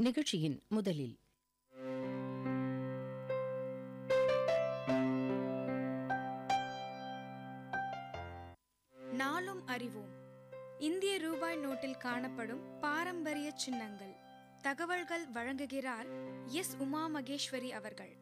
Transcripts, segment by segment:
நிகழ்ச்சியின் முதலில் நாளும் அறிவோம் இந்திய ரூபாய் நோட்டில் காணப்படும் பாரம்பரிய சின்னங்கள் தகவல்கள் வழங்குகிறார் எஸ் உமா மகேஸ்வரி அவர்கள்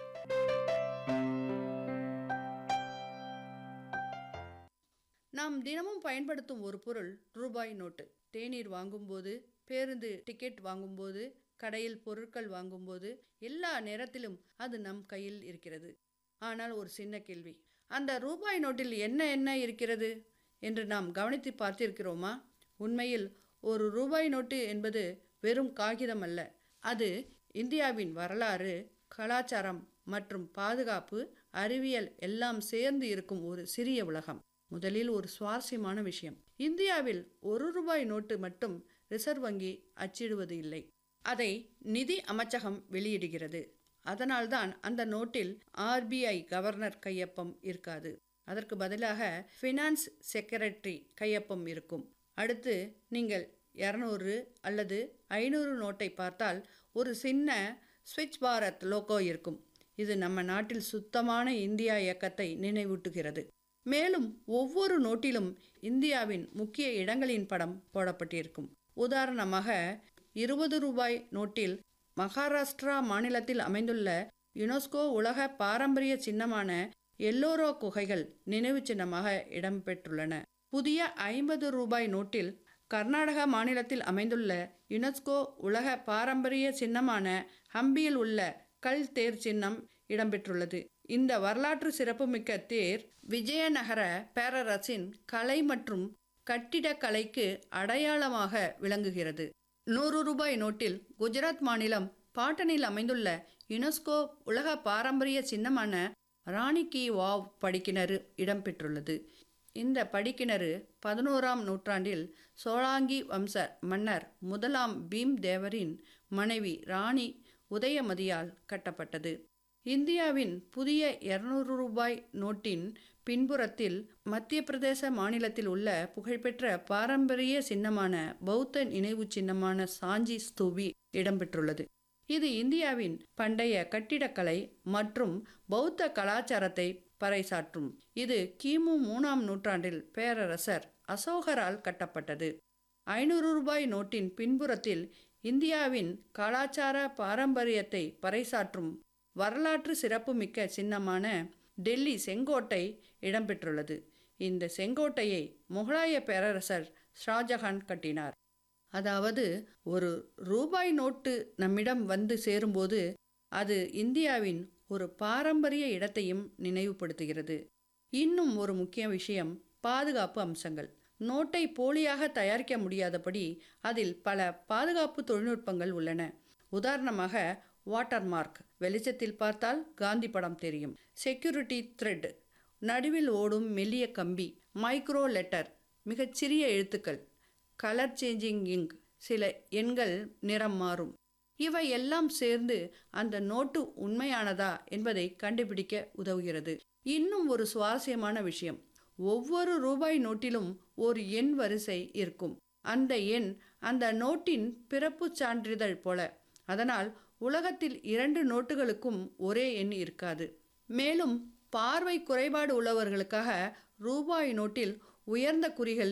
நாம் தினமும் பயன்படுத்தும் ஒரு பொருள் ரூபாய் நோட்டு தேநீர் வாங்கும்போது பேருந்து டிக்கெட் வாங்கும்போது கடையில் பொருட்கள் வாங்கும்போது எல்லா நேரத்திலும் அது நம் கையில் இருக்கிறது ஆனால் ஒரு சின்ன கேள்வி அந்த ரூபாய் நோட்டில் என்ன என்ன இருக்கிறது என்று நாம் கவனித்து பார்த்திருக்கிறோமா உண்மையில் ஒரு ரூபாய் நோட்டு என்பது வெறும் காகிதம் அல்ல அது இந்தியாவின் வரலாறு கலாச்சாரம் மற்றும் பாதுகாப்பு அறிவியல் எல்லாம் சேர்ந்து இருக்கும் ஒரு சிறிய உலகம் முதலில் ஒரு சுவாரஸ்யமான விஷயம் இந்தியாவில் ஒரு ரூபாய் நோட்டு மட்டும் ரிசர்வ் வங்கி அச்சிடுவது இல்லை அதை நிதி அமைச்சகம் வெளியிடுகிறது அதனால்தான் அந்த நோட்டில் ஆர்பிஐ கவர்னர் கையொப்பம் இருக்காது அதற்கு பதிலாக ஃபினான்ஸ் செக்ரட்டரி கையொப்பம் இருக்கும் அடுத்து நீங்கள் இரநூறு அல்லது ஐநூறு நோட்டை பார்த்தால் ஒரு சின்ன ஸ்விட்ச் பாரத் லோகோ இருக்கும் இது நம்ம நாட்டில் சுத்தமான இந்தியா இயக்கத்தை நினைவூட்டுகிறது மேலும் ஒவ்வொரு நோட்டிலும் இந்தியாவின் முக்கிய இடங்களின் படம் போடப்பட்டிருக்கும் உதாரணமாக இருபது ரூபாய் நோட்டில் மகாராஷ்டிரா மாநிலத்தில் அமைந்துள்ள யுனெஸ்கோ உலக பாரம்பரிய சின்னமான எல்லோரோ குகைகள் நினைவு சின்னமாக இடம்பெற்றுள்ளன புதிய ஐம்பது ரூபாய் நோட்டில் கர்நாடக மாநிலத்தில் அமைந்துள்ள யுனெஸ்கோ உலக பாரம்பரிய சின்னமான ஹம்பியில் உள்ள கல் தேர் சின்னம் இடம்பெற்றுள்ளது இந்த வரலாற்று சிறப்புமிக்க தேர் விஜயநகர பேரரசின் கலை மற்றும் கட்டிடக்கலைக்கு அடையாளமாக விளங்குகிறது நூறு ரூபாய் நோட்டில் குஜராத் மாநிலம் பாட்டனில் அமைந்துள்ள யுனெஸ்கோ உலக பாரம்பரிய சின்னமான ராணி கி வாவ் படிக்கிணறு இடம்பெற்றுள்ளது இந்த படிக்கிணறு பதினோராம் நூற்றாண்டில் சோழாங்கி வம்ச மன்னர் முதலாம் பீம் தேவரின் மனைவி ராணி உதயமதியால் கட்டப்பட்டது இந்தியாவின் புதிய இருநூறு ரூபாய் நோட்டின் பின்புறத்தில் மத்திய பிரதேச மாநிலத்தில் உள்ள புகழ்பெற்ற பாரம்பரிய சின்னமான பௌத்த நினைவு சின்னமான சாஞ்சி ஸ்தூபி இடம்பெற்றுள்ளது இது இந்தியாவின் பண்டைய கட்டிடக்கலை மற்றும் பௌத்த கலாச்சாரத்தை பறைசாற்றும் இது கிமு மூணாம் நூற்றாண்டில் பேரரசர் அசோகரால் கட்டப்பட்டது ஐநூறு ரூபாய் நோட்டின் பின்புறத்தில் இந்தியாவின் கலாச்சார பாரம்பரியத்தை பறைசாற்றும் வரலாற்று சிறப்புமிக்க சின்னமான டெல்லி செங்கோட்டை இடம்பெற்றுள்ளது இந்த செங்கோட்டையை முகலாய பேரரசர் ஷாஜஹான் கட்டினார் அதாவது ஒரு ரூபாய் நோட்டு நம்மிடம் வந்து சேரும்போது அது இந்தியாவின் ஒரு பாரம்பரிய இடத்தையும் நினைவுபடுத்துகிறது இன்னும் ஒரு முக்கிய விஷயம் பாதுகாப்பு அம்சங்கள் நோட்டை போலியாக தயாரிக்க முடியாதபடி அதில் பல பாதுகாப்பு தொழில்நுட்பங்கள் உள்ளன உதாரணமாக வாட்டர் மார்க் வெளிச்சத்தில் பார்த்தால் காந்தி படம் தெரியும் செக்யூரிட்டி த்ரெட் நடுவில் ஓடும் மெல்லிய கம்பி மைக்ரோ லெட்டர் மிகச்சிறிய எழுத்துக்கள் கலர் சேஞ்சிங் இங்க் சில எண்கள் நிறம் மாறும் இவை எல்லாம் சேர்ந்து அந்த நோட்டு உண்மையானதா என்பதை கண்டுபிடிக்க உதவுகிறது இன்னும் ஒரு சுவாரஸ்யமான விஷயம் ஒவ்வொரு ரூபாய் நோட்டிலும் ஒரு எண் வரிசை இருக்கும் அந்த எண் அந்த நோட்டின் பிறப்புச் சான்றிதழ் போல அதனால் உலகத்தில் இரண்டு நோட்டுகளுக்கும் ஒரே எண் இருக்காது மேலும் பார்வை குறைபாடு உள்ளவர்களுக்காக ரூபாய் நோட்டில் உயர்ந்த குறிகள்